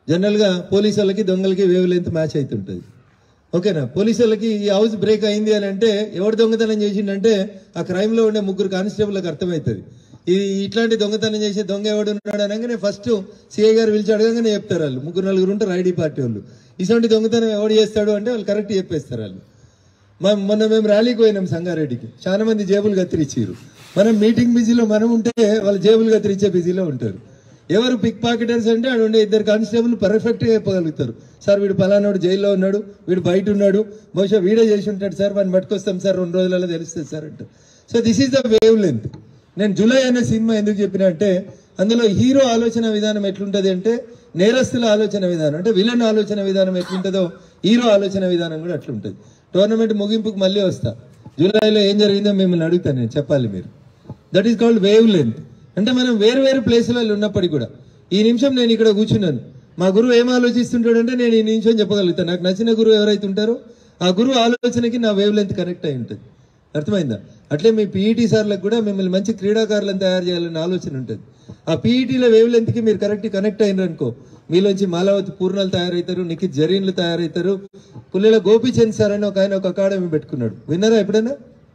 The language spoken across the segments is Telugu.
జనరల్గా పోలీసు వాళ్ళకి దొంగలకి వేవ్ లెంత్ మ్యాచ్ అవుతుంటుంది ఓకేనా పోలీసు వాళ్ళకి ఈ హౌస్ బ్రేక్ అయింది అని అంటే ఎవడు దొంగతనం చేసిండంటే ఆ crime లో ఉండే ముగ్గురు కానిస్టేబుల్కి అర్థమవుతుంది ఇది ఇట్లాంటి దొంగతనం చేసే దొంగ ఎవడు ఉన్నాడు అనగానే ఫస్ట్ సిఐ గారు పిలిచి అడగగానే చెప్తారు వాళ్ళు ముగ్గురు నలుగురు ఉంటారు ఐడి పార్టీ వాళ్ళు ఇటువంటి దొంగతనం ఎవడు చేస్తాడు అంటే వాళ్ళు కరెక్ట్ చెప్పేస్తారు వాళ్ళు మ- మొన్న మేము ర్యాలీకి పోయినాం సంగారెడ్డికి చాలా మంది జేబులు కత్తిరించారు మనం మీటింగ్ బిజీలో మనం ఉంటే వాళ్ళు జేబులు కత్తిరించే బిజీలో ఉంటారు ఎవరు పిక్ పాకెటర్స్ అంటే ఆడ ఉండే ఇద్దరు కానిస్టేబుల్ పర్ఫెక్ట్ గా చెప్పగలుగుతారు సార్ వీడు పలానాడు జైల్లో ఉన్నాడు వీడు బయట ఉన్నాడు బహుశా వీడే చేసి ఉంటాడు సార్ వాడిని పట్టుకొస్తాం సార్ రెండు రోజులలో తెలుస్తుంది సార్ అంటారు so this is the wavelength నేను జూలై అనే సినిమా ఎందుకు చెప్పిన అంటే అందులో హీరో ఆలోచన విధానం ఎట్లుంటది అంటే నేరస్తుల ఆలోచన విధానం అంటే విలన్ ఆలోచన విధానం ఎట్లుంటుందో హీరో ఆలోచన విధానం కూడా అట్లుంటది టోర్నమెంట్ ముగింపుకు మళ్ళీ వస్తా జూలైలో ఏం జరిగిందో మిమ్మల్ని అడుగుతాను నేను చెప్పాలి మీరు that is called wavelength అంటే మనం వేరు వేరు ప్లేసులలో ఉన్నప్పటికీ కూడా ఈ నిమిషం నేను ఇక్కడ కూర్చున్నాను మా గురువు ఏం ఆలోచిస్తుంటాడంటే నేను ఈ నిమిషం చెప్పగలుగుతాను నాకు నచ్చిన గురువు ఎవరైతే ఉంటారో ఆ గురువు ఆలోచనకి నా వేవ్ లెంత్ కనెక్ట్ అయి ఉంటుంది అర్థమైందా అట్లే మీ పీఈటీ సార్లకు కూడా మిమ్మల్ని మంచి క్రీడాకారులను తయారు చేయాలనే ఆలోచన ఉంటుంది ఆ పీఈటీలో వేవ్ లెంత్కి మీరు కరెక్ట్ కనెక్ట్ అయినారు అనుకో మీలోంచి మాలావతి పూర్ణాలు తయారవుతారు నిఖిత్ జరీన్లు తయారవుతారు పుల్లెల గోపీచంద్ సార్ అని ఒక ఆయన ఒక అకాడమీ పెట్టుకున్నాడు విన్నారా ఎప్పుడైనా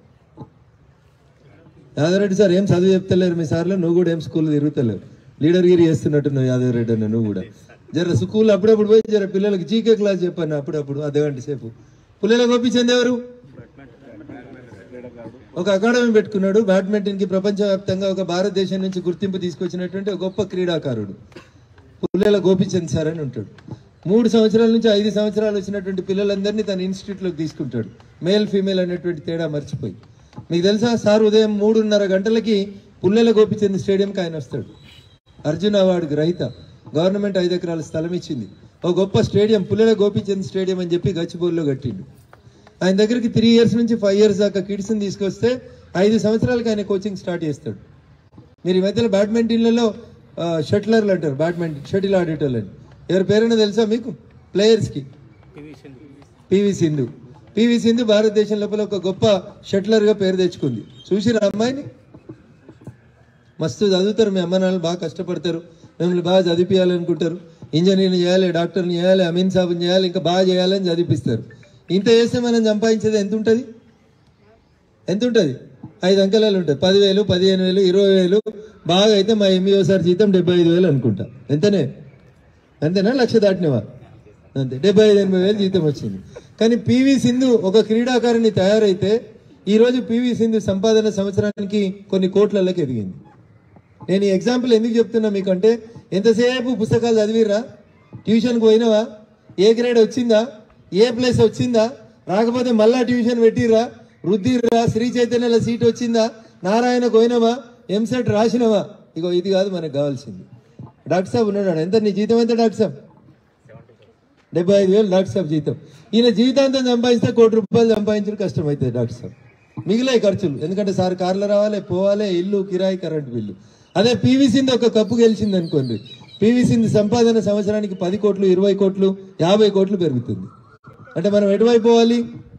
యాదవరెడ్డి సార్ ఏం చదువు చెప్తలేరు మీ సార్లో నువ్వు కూడా ఏం స్కూల్ తిరుగుతలేవు లీడర్ గిరి చేస్తున్నట్టున్నావు యాదవరెడ్డి అన్న నువ్వు కూడా జర స్కూల్ అప్పుడప్పుడు పోయి జర పిల్లలకి జీకే క్లాస్ చెప్పాను అప్పుడప్పుడు అర్ధగంట సేపు పుల్లెల గోపీచంద్ ఎవరు ఒక అకాడమీ పెట్టుకున్నాడు బ్యాడ్మింటన్ కి ప్రపంచవ్యాప్తంగా ఒక భారతదేశం నుంచి గుర్తింపు తీసుకొచ్చినటువంటి ఒక గొప్ప క్రీడాకారుడు పుల్లెల గోపిచంద్ సార్ అని ఉంటాడు మూడు సంవత్సరాల నుంచి ఐదు సంవత్సరాలు వచ్చినటువంటి పిల్లలందరినీ తన ఇన్స్టిట్యూట్లోకి తీసుకుంటాడు మేల్ ఫీమేల్ అనేటువంటి తేడా మర్చిపోయి మీకు తెలుసా సార్ ఉదయం మూడున్నర గంటలకి పుల్లెల గోపిచంద్ స్టేడియంకి ఆయన వస్తాడు అర్జున్ అవార్డు గ్రహీత గవర్నమెంట్ ఐదు ఎకరాల స్థలం ఇచ్చింది ఒక గొప్ప స్టేడియం పుల్లెల గోపిచంద్ స్టేడియం అని చెప్పి గచ్చిబౌలిలో కట్టిండు ఆయన దగ్గరికి త్రీ ఇయర్స్ నుంచి ఫైవ్ ఇయర్స్ దాకా కిడ్స్ని తీసుకొస్తే ఐదు సంవత్సరాలకి ఆయన కోచింగ్ స్టార్ట్ చేస్తాడు మీరు ఈ మధ్యలో బ్యాడ్మింటన్లలో షటిలర్లు అంటారు బ్యాడ్మింటన్ షటిల్ ఆడేటోళ్ళు అని ఎవరి పేరైనా తెలుసా మీకు ప్లేయర్స్కి పివి సింధు పివి సింధు భారతదేశం లోపల ఒక గొప్ప షట్లర్గా పేరు తెచ్చుకుంది చూసిరా అమ్మాయిని మస్తు చదువుతారు మీ అమ్మ నాన్నలు బాగా కష్టపడతారు మిమ్మల్ని బాగా చదివించాలనుకుంటారు ఇంజనీర్ని చేయాలి డాక్టర్ని చేయాలి అమీన్ సాబుని చేయాలి ఇంకా బాగా చేయాలని చదివిస్తారు ఇంత చేస్తే మనం సంపాదించేది ఎంత ఉంటుంది ఎంత ఉంటుంది ఐదు అంకెలాలు ఉంటుంది పదివేలు పదిహేను వేలు ఇరవై వేలు బాగా అయితే మా ఎంఈఓ సార్ జీతం డెబ్బై ఐదు వేలు అనుకుంటా ఎంతనే అంతేనా లక్ష దాటినవా అంతే డెబ్బై ఐదు ఎనభై వేలు జీతం వచ్చింది కానీ పివి సింధు ఒక క్రీడాకారిణి తయారైతే ఈ రోజు పివి సింధు సంపాదన సంవత్సరానికి కొన్ని కోట్లలోకి ఎదిగింది నేను ఈ ఎగ్జాంపుల్ ఎందుకు చెప్తున్నా మీకంటే ఎంతసేపు పుస్తకాలు చదివిర్రా ట్యూషన్కి పోయినావా ఏ గ్రేడ్ వచ్చిందా ఏ ప్లేస్ వచ్చిందా రాకపోతే మళ్ళా ట్యూషన్ పెట్టిర్రా రుద్దిర్రా శ్రీ చైతన్యల సీట్ వచ్చిందా నారాయణ పోయినావా ఎంసెట్ రాసినవా ఇగో ఇది కాదు మనకు కావాల్సింది డాక్టర్ సాబ్ ఉన్నాడు ఎంత నీ జీతం ఎంత డాక్టర్ సాబ్ డెబ్బై ఐదు వేలు డాక్టర్ సాబ్ జీతం ఈయన జీవితాంతం సంపాదిస్తే కోటి రూపాయలు సంపాదించడం కష్టం అవుతుంది డాక్టర్ సాబ్ మిగిలే ఖర్చులు ఎందుకంటే సార్ కార్లో రావాలి పోవాలి ఇల్లు కిరాయి కరెంట్ బిల్లు అదే పీవీ సింధు ఒక కప్పు గెలిచింది అనుకోండి పీవీ సింధు సంపాదన సంవత్సరానికి పది కోట్లు ఇరవై కోట్లు యాభై కోట్లు పెరుగుతుంది అంటే మనం ఎటువైపు పోవాలి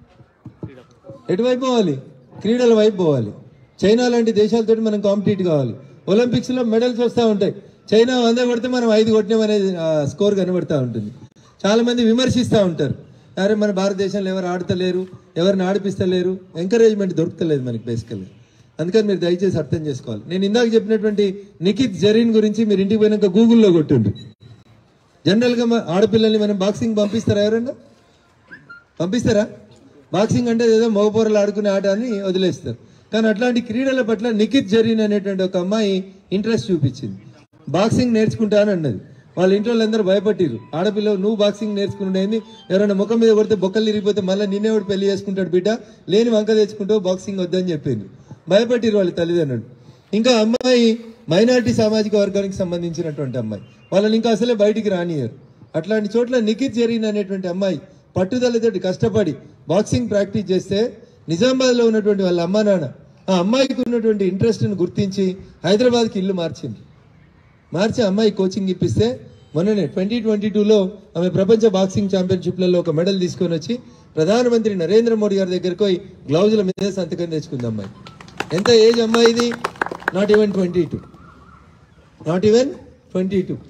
ఎటువైపు పోవాలి క్రీడల వైపు పోవాలి చైనా లాంటి దేశాలతో మనం కాంపిటీట్ కావాలి ఒలింపిక్స్ లో మెడల్స్ వస్తూ ఉంటాయి చైనా వంద కొడితే మనం ఐదు కొట్టినాం అనేది స్కోర్ కనబడతా ఉంటుంది చాలా మంది విమర్శిస్తూ ఉంటారు అరే మన భారతదేశంలో ఎవరు ఆడతలేరు ఎవరిని ఆడిపిస్తలేరు ఎంకరేజ్మెంట్ దొరుకుతలేదు మనకి బేసికల్లీ అందుకని మీరు దయచేసి అర్థం చేసుకోవాలి నేను ఇందాక చెప్పినటువంటి నిఖిత్ జరీన్ గురించి మీరు ఇంటికి పోయినాక గూగుల్లో కొట్టుండ్రు జనరల్గా మా ఆడపిల్లల్ని మనం బాక్సింగ్ పంపిస్తారా ఎవరన్నా పంపిస్తారా బాక్సింగ్ అంటే ఏదో మగపోరలు ఆడుకునే ఆట అని వదిలేస్తారు కానీ అట్లాంటి క్రీడల పట్ల నిఖిత్ జరీన్ అనేటువంటి ఒక అమ్మాయి ఇంట్రెస్ట్ చూపించింది బాక్సింగ్ నేర్చుకుంటా అని అన్నది వాళ్ళ ఇంట్లో వాళ్ళందరూ భయపట్టిరు ఆడపిల్ల నువ్వు బాక్సింగ్ నేర్చుకుంటుండేంది ఎవరైనా ముఖం మీద కొడితే బొక్కలు ఇరిగిపోతే మళ్ళీ నిన్నేవాడు పెళ్లి చేసుకుంటాడు బిడ్డ లేని వంక తెచ్చుకుంటావు బాక్సింగ్ వద్దని చెప్పింది భయపట్టిరు వాళ్ళ తల్లిదండ్రులు ఇంకా అమ్మాయి మైనారిటీ సామాజిక వర్గానికి సంబంధించినటువంటి అమ్మాయి వాళ్ళని ఇంకా అసలే బయటికి రానియరు అట్లాంటి చోట్ల నిఖిత్ జరీన్ అనేటువంటి అమ్మాయి పట్టుదలతోటి కష్టపడి బాక్సింగ్ ప్రాక్టీస్ చేస్తే నిజామాబాద్ లో ఉన్నటువంటి వాళ్ళ అమ్మా నాన్న ఆ అమ్మాయికి ఉన్నటువంటి ఇంట్రెస్ట్ ని గుర్తించి హైదరాబాద్కి ఇల్లు మార్చింది మార్చి అమ్మాయి కోచింగ్ ఇప్పిస్తే మొన్ననే ట్వంటీ ట్వంటీ టూలో ఆమె ప్రపంచ బాక్సింగ్ ఛాంపియన్షిప్లలో ఒక మెడల్ తీసుకొని వచ్చి ప్రధానమంత్రి నరేంద్ర మోడీ గారి దగ్గరికి పోయి గ్లౌజుల మీద సంతకం తెచ్చుకుంది అమ్మాయి ఎంత ఏజ్ అమ్మాయిది not even twenty two not even twenty two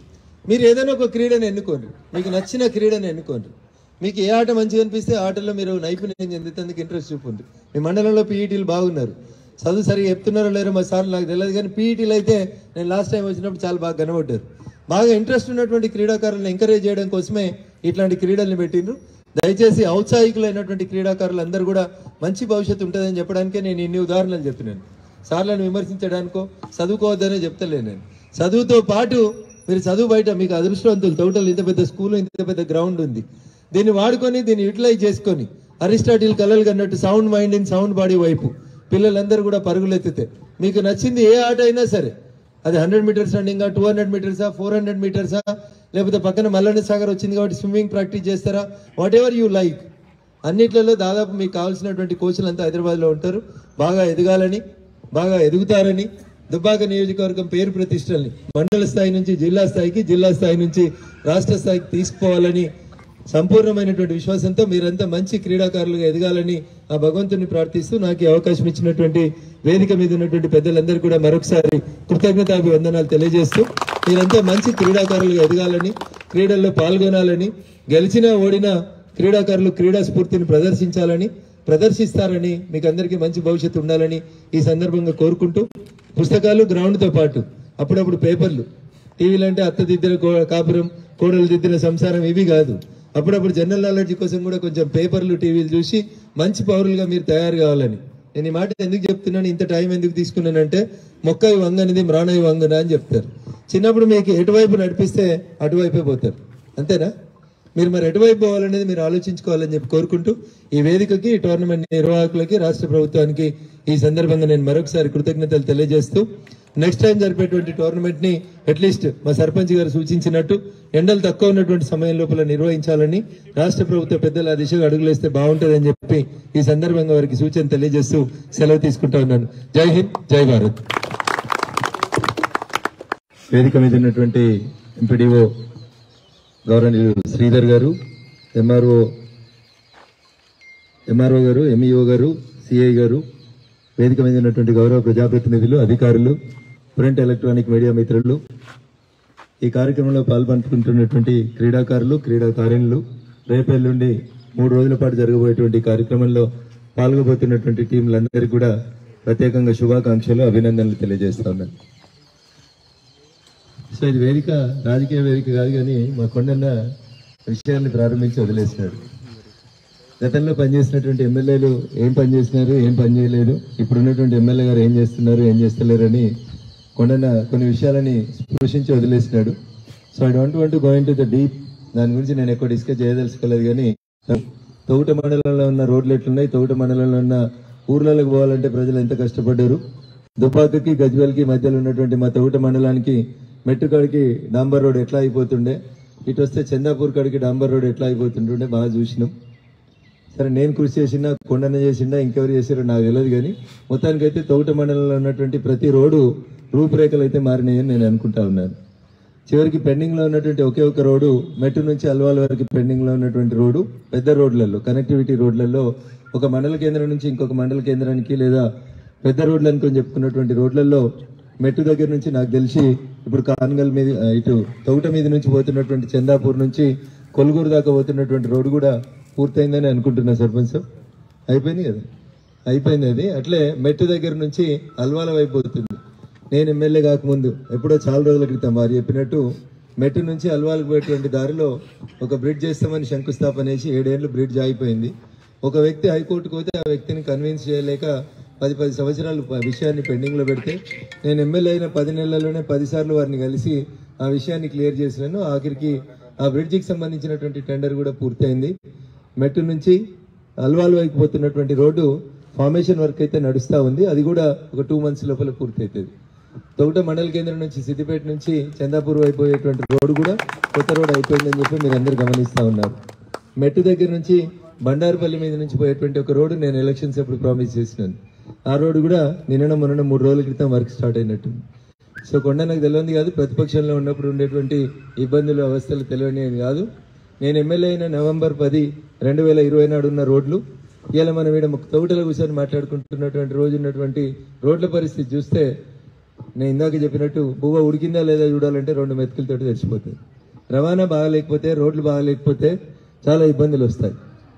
మీరు ఏదైనా ఒక క్రీడను ఎన్నుకోండి మీకు నచ్చిన క్రీడను ఎన్నుకోండి మీకు ఏ ఆట మంచిగా అనిపిస్తే ఆ ఆటలో మీరు నైపుణ్యం చెందుతందుకు ఇంట్రెస్ట్ చూపండి మీ మండలంలో పీఈటీలు బాగున్నారు చదువు సరిగా చెప్తున్నారో లేరో మా సార్లు నాకు తెలియదు కానీ పీఈటీలు అయితే నేను లాస్ట్ టైం వచ్చినప్పుడు చాలా బాగా కనబడ్డారు బాగా ఇంట్రెస్ట్ ఉన్నటువంటి క్రీడాకారులను ఎంకరేజ్ చేయడం కోసమే ఇట్లాంటి క్రీడల్ని పెట్టిండ్రు దయచేసి ఔత్సాహికులైనటువంటి క్రీడాకారులు అందరూ కూడా మంచి భవిష్యత్తు ఉంటుందని చెప్పడానికే నేను ఇన్ని ఉదాహరణలు చెప్పినాను సార్లను విమర్శించడానికో చదువుకోవద్దనే చెప్తలేను నేను చదువుతో పాటు మీరు చదువు బయట మీకు అదృష్టవంతులు తోటలు ఇంత పెద్ద స్కూల్ ఇంత పెద్ద గ్రౌండ్ ఉంది దీన్ని వాడుకొని దీన్ని యూటిలైజ్ చేసుకొని అరిస్టాటిల్ కలలు కన్నట్టు sound mind in sound body వైపు పిల్లలందరూ కూడా పరుగులు ఎత్తితే మీకు నచ్చింది ఏ ఆట అయినా సరే అది hundred metres running two hundred మీటర్సా ఫోర్ హండ్రెడ్ మీటర్సా లేకపోతే పక్కన మల్లన్న సాగర్ వచ్చింది కాబట్టి స్విమ్మింగ్ ప్రాక్టీస్ చేస్తారా వాట్ ఎవర్ యూ లైక్ అన్నిట్లలో దాదాపు మీకు కావాల్సినటువంటి కోచ్లు అంతా హైదరాబాద్లో ఉంటారు బాగా ఎదగాలని బాగా ఎదుగుతారని దుబ్బాక నియోజకవర్గం పేరు ప్రతిష్టల్ని మండల స్థాయి నుంచి జిల్లా స్థాయికి జిల్లా స్థాయి నుంచి రాష్ట్ర స్థాయికి తీసుకుపోవాలని సంపూర్ణమైనటువంటి విశ్వాసంతో మీరంతా మంచి క్రీడాకారులుగా ఎదగాలని ఆ భగవంతుని ప్రార్థిస్తూ నాకు ఈ అవకాశం ఇచ్చినటువంటి వేదిక మీద ఉన్నటువంటి పెద్దలందరూ కూడా మరొకసారి కృతజ్ఞతాభివందనాలు తెలియజేస్తూ మీరంతా మంచి క్రీడాకారులుగా ఎదగాలని క్రీడల్లో పాల్గొనాలని గెలిచినా ఓడినా క్రీడాకారులు క్రీడా స్ఫూర్తిని ప్రదర్శించాలని ప్రదర్శిస్తారని మీకు అందరికీ మంచి భవిష్యత్తు ఉండాలని ఈ సందర్భంగా కోరుకుంటూ పుస్తకాలు గ్రౌండ్తో పాటు అప్పుడప్పుడు పేపర్లు టీవీలు అంటే అత్త దిద్దిన కో- కాపురం కోడలు దిద్దిన సంసారం ఇవి కాదు అప్పుడప్పుడు జనరల్ నాలెడ్జ్ కోసం కూడా కొంచెం పేపర్లు టీవీలు చూసి మంచి పౌరులుగా మీరు తయారు కావాలని నేను ఈ మాట ఎందుకు చెప్తున్నాను ఇంత టైం ఎందుకు తీసుకున్నానంటే మొక్కవి వంగనిది మ్రాణవి వంగన అని చెప్తారు చిన్నప్పుడు మీకు ఎటువైపు నడిపిస్తే అటువైపే పోతారు అంతేనా మీరు మరి ఎటువైపు పోవాలనేది మీరు ఆలోచించుకోవాలని చెప్పి కోరుకుంటూ ఈ వేదికకి ఈ టోర్నమెంట్ నిర్వాహకులకి రాష్ట్ర ప్రభుత్వానికి ఈ సందర్భంగా నేను మరొకసారి కృతజ్ఞతలు తెలియజేస్తూ నెక్స్ట్ టైం జరిపేటువంటి టోర్నమెంట్ ని అట్లీస్ట్ మా సర్పంచ్ గారు సూచించినట్టు ఎండలు తక్కువ ఉన్నటువంటి సమయం లోపల నిర్వహించాలని రాష్ట్ర ప్రభుత్వ పెద్దలు ఆ దిశగా అడుగులేస్తే బాగుంటుందని చెప్పి ఈ సందర్భంగా వారికి సూచన తెలియజేస్తూ సెలవు తీసుకుంటా ఉన్నాను జై హింద్ జై భారత్ వేదిక మీద ఉన్నటువంటి ఎంపీడీఓ గౌరవనీయులు శ్రీధర్ గారు ఎంఆర్ఓ ఎంఆర్ఓ గారు ఎంఈఓ గారు సిఐ గారు వేదిక మీద ఉన్నటువంటి గౌరవ ప్రజాప్రతినిధులు అధికారులు ప్రింట్ ఎలక్ట్రానిక్ మీడియా మిత్రులు ఈ కార్యక్రమంలో పాల్పంచుకుంటున్నటువంటి క్రీడాకారులు క్రీడాకారిణులు రేపెల్లుండి మూడు రోజుల పాటు జరగబోయేటువంటి కార్యక్రమంలో పాల్గొబోతున్నటువంటి టీంలందరికీ కూడా ప్రత్యేకంగా శుభాకాంక్షలు అభినందనలు తెలియజేస్తా ఉన్నాను సో ఇది వేదిక రాజకీయ వేదిక కాదు కానీ మా కొండన్న విషయాన్ని ప్రారంభించి వదిలేసినాడు గతంలో పనిచేసినటువంటి ఎమ్మెల్యేలు ఏం పని చేసినారు ఏం పని చేయలేదు ఇప్పుడు ఉన్నటువంటి ఎమ్మెల్యే గారు ఏం చేస్తున్నారు ఏం చేస్తలేరని కొండన్న కొన్ని విషయాలని స్పృశించి వదిలేసినాడు so I don't want going to the deep దాని గురించి నేను ఎక్కువ డిస్కస్ చేయదలుచుకోలేదు కానీ తొగుట మండలంలో ఉన్న రోడ్లు ఎట్లున్నాయి తొగుట మండలంలో ఉన్న ఊర్లలోకి పోవాలంటే ప్రజలు ఎంత కష్టపడ్డారు దుబ్బాకకి గజ్వేల్కి మధ్యలో ఉన్నటువంటి మా తొగుట మండలానికి మెట్టుకాడికి డాంబర్ రోడ్ ఎట్లా అయిపోతుండే ఇటు వస్తే చందాపూర్ కాడికి డాంబర్ రోడ్ ఎట్లా అయిపోతుంటుండే బాగా చూసినాం సరే నేను కృషి చేసినా కొండన చేసిండా ఇంకెవరు చేసారో నాకు తెలియదు కానీ మొత్తానికైతే తొగట మండలంలో ఉన్నటువంటి ప్రతి రోడ్డు రూపురేఖలు అయితే మారినాయని నేను అనుకుంటా ఉన్నాను చివరికి పెండింగ్ లో ఉన్నటువంటి ఒకే ఒక రోడ్డు మెట్టు నుంచి అల్వాల్ వరకు పెండింగ్ లో ఉన్నటువంటి రోడ్డు పెద్ద రోడ్లలో కనెక్టివిటీ రోడ్లలో ఒక మండల కేంద్రం నుంచి ఇంకొక మండల కేంద్రానికి లేదా పెద్ద రోడ్లు అనుకొని చెప్పుకున్నటువంటి రోడ్లలో మెట్టు దగ్గర నుంచి నాకు తెలిసి ఇప్పుడు కాన్గల్ మీద ఆ, ఇటు తౌట మీద నుంచి పోతున్నటువంటి చందాపూర్ నుంచి కొలుగూరు దాకా పోతున్నటువంటి రోడ్డు కూడా పూర్తయిందని అనుకుంటున్నా సర్పంచ్ సార్ అయిపోయింది కదా అయిపోయింది అది అట్లే మెట్టు దగ్గర నుంచి అల్వాల వైపు పోతుంది నేను ఎమ్మెల్యే కాకముందు ఎప్పుడో చాలా రోజుల క్రితం వారు చెప్పినట్టు మెట్టు నుంచి అల్వాలకు పోయేటువంటి దారిలో ఒక బ్రిడ్జ్ చేస్తామని శంకుస్థాపన చేసి ఏడేళ్లు బ్రిడ్జ్ ఆగిపోయింది ఒక వ్యక్తి హైకోర్టుకు పోతే ఆ వ్యక్తిని కన్విన్స్ చేయలేక పది పది సంవత్సరాలు ప- విషయాన్ని పెండింగ్ లో పెడితే నేను ఎమ్మెల్యే అయిన పది నెలల్లోనే పది సార్లు వారిని కలిసి ఆ విషయాన్ని క్లియర్ చేసినాను ఆఖరికి ఆ బ్రిడ్జికి సంబంధించినటువంటి టెండర్ కూడా పూర్తయింది మెట్టు నుంచి అల్వాల్ వైపు పోతున్నటువంటి రోడ్డు ఫార్మేషన్ వర్క్ అయితే నడుస్తా ఉంది అది కూడా ఒక టూ మంత్స్ లోపల పూర్తి అవుతుంది తొగట మండల కేంద్రం నుంచి సిద్దిపేట నుంచి చందాపూర్ వైపు పోయేటువంటి రోడ్డు కూడా కొత్త రోడ్ అయిపోయిందని చెప్పి మీరు అందరు గమనిస్తా ఉన్నారు మెట్టు దగ్గర నుంచి బండారుపల్లి మీద నుంచి పోయేటువంటి ఒక రోడ్డు నేను ఎలక్షన్స్ అప్పుడు ప్రామిస్ చేసినాను ఆ రోడ్డు కూడా నిన్న మొన్న మూడు రోజుల క్రితం వర్క్ స్టార్ట్ అయినట్టుంది సో కొండ నాకు తెలియంది కాదు ప్రతిపక్షంలో ఉన్నప్పుడు ఉండేటువంటి ఇబ్బందులు అవస్థలు తెలియని కాదు నేను ఎమ్మెల్యే అయిన నవంబర్ పది రెండు వేల ఇరవై నాడు ఉన్న రోడ్లు ఇవాళ మనం ఈడ తౌటలో కూర్చొని మాట్లాడుకుంటున్నటువంటి రోజు ఉన్నటువంటి రోడ్ల పరిస్థితి చూస్తే నేను ఇందాక చెప్పినట్టు బువ్వ ఉడికిందా లేదా చూడాలంటే రెండు మెతుకులతోటి తెచ్చిపోతుంది రవాణా బాగలేకపోతే రోడ్లు బాగలేకపోతే చాలా ఇబ్బందులు వస్తాయి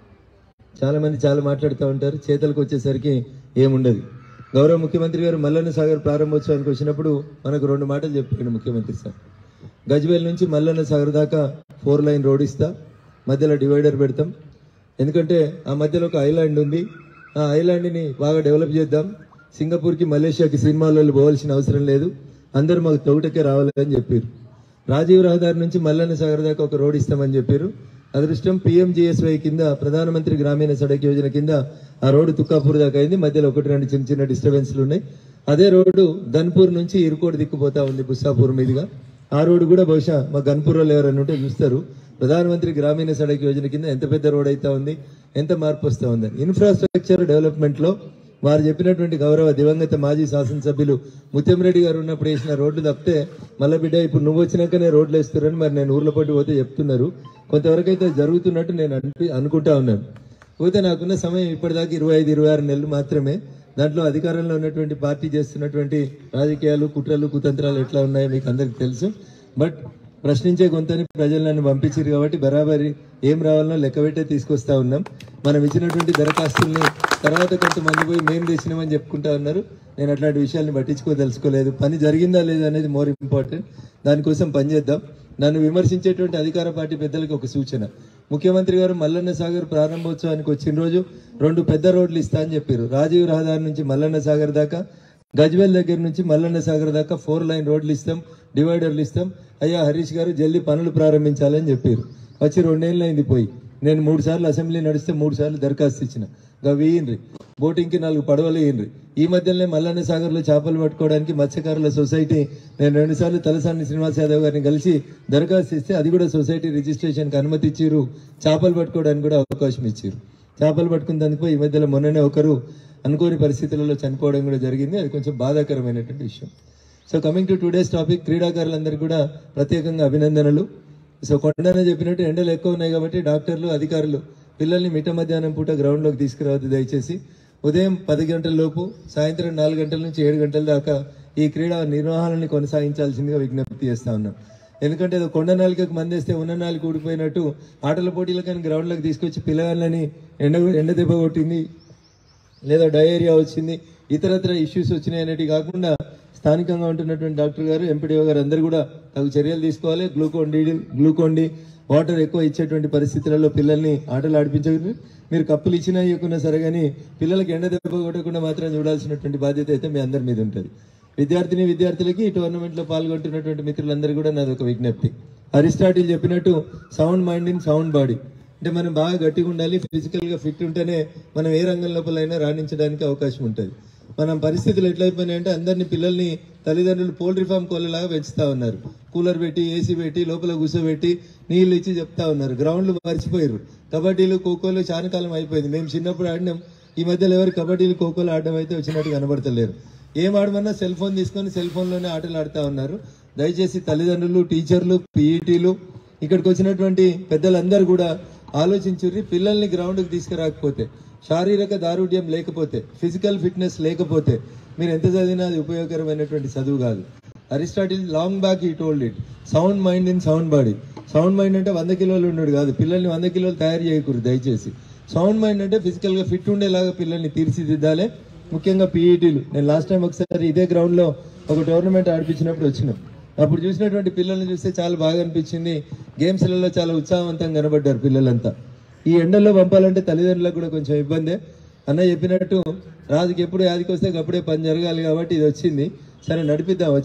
చాలా మంది చాలా మాట్లాడుతూ ఉంటారు చేతలకు వచ్చేసరికి ఏముండదు గౌరవ ముఖ్యమంత్రి గారు మల్లన్న సాగర్ ప్రారంభోత్సవానికి వచ్చినప్పుడు మనకు రెండు మాటలు చెప్పాడు ముఖ్యమంత్రి సార్ గజ్వేల్ నుంచి మల్లన్న సాగర్ దాకా ఫోర్ లైన్ రోడ్ ఇస్తా మధ్యలో డివైడర్ పెడతాం ఎందుకంటే ఆ మధ్యలో ఒక ఐలాండ్ ఉంది ఆ ఐలాండ్ని బాగా డెవలప్ చేద్దాం సింగపూర్కి మలేషియాకి సినిమాలలో పోవాల్సిన అవసరం లేదు అందరూ మాకు తోటకే రావాలని చెప్పారు రాజీవ్ రహదారి నుంచి మల్లన్న సాగర్ దాకా ఒక రోడ్ ఇస్తామని చెప్పారు అదృష్టం పిఎంజిఎస్వై కింద ప్రధానమంత్రి గ్రామీణ సడక్ యోజన కింద ఆ రోడ్డు తుక్కాపూర్ దాకా అయింది మధ్యలో ఒకటి రెండు చిన్న చిన్న డిస్టర్బెన్స్లు ఉన్నాయి అదే రోడ్డు గన్పూర్ నుంచి ఇరుకోటి దిక్కుపోతా ఉంది బుస్సాపూర్ మీదుగా ఆ రోడ్డు కూడా బహుశా మా గన్పూర్ వాళ్ళు ఎవరైనా ఉంటే చూస్తారు ప్రధానమంత్రి గ్రామీణ సడక్ యోజన కింద ఎంత పెద్ద రోడ్ అయితే ఉంది ఎంత మార్పు వస్తూ ఉంది ఇన్ఫ్రాస్ట్రక్చర్ డెవలప్మెంట్ లో వారు చెప్పినటువంటి గౌరవ దివంగత మాజీ శాసనసభ్యులు ముత్యంరెడ్డి గారు ఉన్నప్పుడు వేసిన రోడ్లు తప్పితే మళ్ళీ బిడ్డ ఇప్పుడు నువ్వు వచ్చినాకనే రోడ్లు వేస్తున్నారని మరి నేను ఊర్లో పట్టి పోతే చెప్తున్నారు కొంతవరకు అయితే జరుగుతున్నట్టు నేను అనిపి అనుకుంటా ఉన్నాను పోతే నాకున్న సమయం ఇప్పటిదాకా ఇరవై ఐదు ఇరవై ఆరు నెలలు మాత్రమే దాంట్లో అధికారంలో ఉన్నటువంటి పార్టీ చేస్తున్నటువంటి రాజకీయాలు కుట్రలు కుతంత్రాలు ఎట్లా ఉన్నాయో మీకు అందరికి తెలుసు బట్ ప్రశ్నించే గొంతని ప్రజలు నన్ను పంపించారు కాబట్టి బరాబరి ఏం రావాలనో లెక్కబెట్టే తీసుకొస్తా ఉన్నాం మనం ఇచ్చినటువంటి దరఖాస్తుల్ని తర్వాత కొంతమంది పోయి మేము తెచ్చినామని చెప్పుకుంటా ఉన్నారు నేను అట్లాంటి విషయాల్ని పట్టించుకోదలుచుకోలేదు పని జరిగిందా లేదా అనేది మోర్ ఇంపార్టెంట్ దానికోసం పనిచేద్దాం నన్ను విమర్శించేటువంటి అధికార పార్టీ పెద్దలకు ఒక సూచన ముఖ్యమంత్రి గారు మల్లన్న సాగర్ ప్రారంభోత్సవానికి వచ్చిన రోజు రెండు పెద్ద రోడ్లు ఇస్తా అని చెప్పారు రాజీవ్ రహదారి నుంచి మల్లన్న సాగర్ దాకా గజ్వేల్ దగ్గర నుంచి మల్లన్న సాగర్ దాకా ఫోర్ లైన్ రోడ్లు ఇస్తాం డివైడర్లు ఇస్తాం అయ్యా హరీష్ గారు జల్దీ పనులు ప్రారంభించాలని చెప్పారు వచ్చి రెండేళ్ళు అయింది పోయి నేను మూడు సార్లు అసెంబ్లీ నడిస్తే మూడు సార్లు దరఖాస్తు ఇచ్చిన గవి ఇయ్యండ్రి బోటింగ్కి నాలుగు పడవలు ఇయ్యండ్రి ఈ మధ్యలోనే మల్లన్న సాగర్లో చేపలు పట్టుకోవడానికి మత్స్యకారుల సొసైటీ నేను రెండు సార్లు తలసాని శ్రీనివాస్ యాదవ్ గారిని కలిసి దరఖాస్తు ఇస్తే అది కూడా సొసైటీ రిజిస్ట్రేషన్కి అనుమతి ఇచ్చారు చేపలు పట్టుకోవడానికి కూడా అవకాశం ఇచ్చారు చేపలు పట్టుకుని దానికి ఈ మధ్యలో మొన్ననే ఒకరు అనుకోని పరిస్థితులలో చనిపోవడం కూడా జరిగింది అది కొంచెం బాధాకరమైనటువంటి విషయం so coming to today's topic క్రీడాకారులందరికీ కూడా ప్రత్యేకంగా అభినందనలు సో కొండనే చెప్పినట్టు ఎండలు ఎక్కువ ఉన్నాయి కాబట్టి డాక్టర్లు అధికారులు పిల్లల్ని మిట్ట మధ్యాహ్నం పూట గ్రౌండ్లోకి తీసుకురావద్దు దయచేసి ఉదయం పది గంటల లోపు సాయంత్రం నాలుగు గంటల నుంచి ఏడు గంటల దాకా ఈ క్రీడా నిర్వహణని కొనసాగించాల్సిందిగా విజ్ఞప్తి చేస్తా ఉన్నాం ఎందుకంటే ఏదో కొండ నాలుకకు మందేస్తే ఉన్న నాలుగు ఊడిపోయినట్టు ఆటల పోటీలకని గ్రౌండ్లోకి తీసుకొచ్చి పిల్లగాళ్ళని ఎండ ఎండ దెబ్బ కొట్టింది లేదా డయేరియా వచ్చింది ఇతరత్ర ఇష్యూస్ వచ్చినాయి అనేటివి కాకుండా స్థానికంగా ఉంటున్నటువంటి డాక్టర్ గారు ఎంపీడీఓ గారు అందరూ కూడా తగు చర్యలు తీసుకోవాలి Glucon D Glucon D water ఎక్కువ ఇచ్చేటువంటి పరిస్థితులలో పిల్లల్ని ఆటలు ఆడిపించగలరు మీరు కప్పులు ఇచ్చినా ఇవ్వకున్నా సరే కానీ పిల్లలకి ఎండ దెబ్బ కొట్టకుండా మాత్రం చూడాల్సినటువంటి బాధ్యత అయితే మీ అందరి మీద ఉంటుంది విద్యార్థిని విద్యార్థులకి ఈ టోర్నమెంట్ లో పాల్గొంటున్నటువంటి మిత్రులందరూ కూడా నాది ఒక విజ్ఞప్తి అరిస్టాటిల్ చెప్పినట్టు sound mind in sound body అంటే మనం బాగా గట్టిగా ఉండాలి ఫిజికల్ గా ఫిట్ ఉంటేనే మనం ఏ రంగం లోపలైనా రాణించడానికి అవకాశం ఉంటుంది మనం పరిస్థితులు ఎట్లయిపోయినాయి అంటే అందరినీ పిల్లల్ని తల్లిదండ్రులు పోల్ట్రీ ఫామ్ కోళ్ళలాగా పెంచుతా ఉన్నారు కూలర్ పెట్టి ఏసీ పెట్టి లోపల కూర్చోబెట్టి నీళ్లు ఇచ్చి చెప్తా ఉన్నారు గ్రౌండ్లు మర్చిపోయారు కబడ్డీలు ఖోఖోలు చాలా కాలం అయిపోయింది మేము చిన్నప్పుడు ఆడినాం ఈ మధ్యలో ఎవరు కబడ్డీలు ఖోఖోలు ఆడడం అయితే వచ్చినట్టు కనబడతలేరు ఏం ఆడమన్నా సెల్ ఫోన్ తీసుకొని సెల్ ఫోన్లోనే ఆటలు ఆడుతా ఉన్నారు దయచేసి తల్లిదండ్రులు టీచర్లు పీఈటీలు ఇక్కడికి వచ్చినటువంటి పెద్దలందరూ కూడా ఆలోచించుర్రి పిల్లల్ని గ్రౌండ్కి తీసుకురాకపోతే శారీరక దారుఢ్యం లేకపోతే ఫిజికల్ ఫిట్నెస్ లేకపోతే మీరు ఎంత చదివినా అది ఉపయోగకరమైనటువంటి చదువు కాదు Aristotle long back he told it sound mind in sound body sound mind అంటే వంద కిలోలు ఉన్నాడు కాదు పిల్లల్ని వంద కిలోలు తయారు చేయకూడదు దయచేసి సౌండ్ మైండ్ అంటే ఫిజికల్ గా ఫిట్ ఉండేలాగా పిల్లల్ని తీర్చిదిద్దాలి ముఖ్యంగా పీఈటీలు నేను లాస్ట్ టైం ఒకసారి ఇదే గ్రౌండ్ లో ఒక టోర్నమెంట్ ఆడిపించినప్పుడు వచ్చినాం అప్పుడు చూసినటువంటి పిల్లల్ని చూస్తే చాలా బాగా అనిపించింది గేమ్స్లలో చాలా ఉత్సాహవంతంగా కనబడ్డారు పిల్లలంతా ఈ ఎండల్లో పంపాలంటే తల్లిదండ్రులకు కూడా కొంచెం ఇబ్బందే అన్న చెప్పినట్టు రాజుకి ఎప్పుడు యాదికి వస్తే అప్పుడే పని జరగాలి కాబట్టి ఇది వచ్చింది సరే నడిపిద్దాం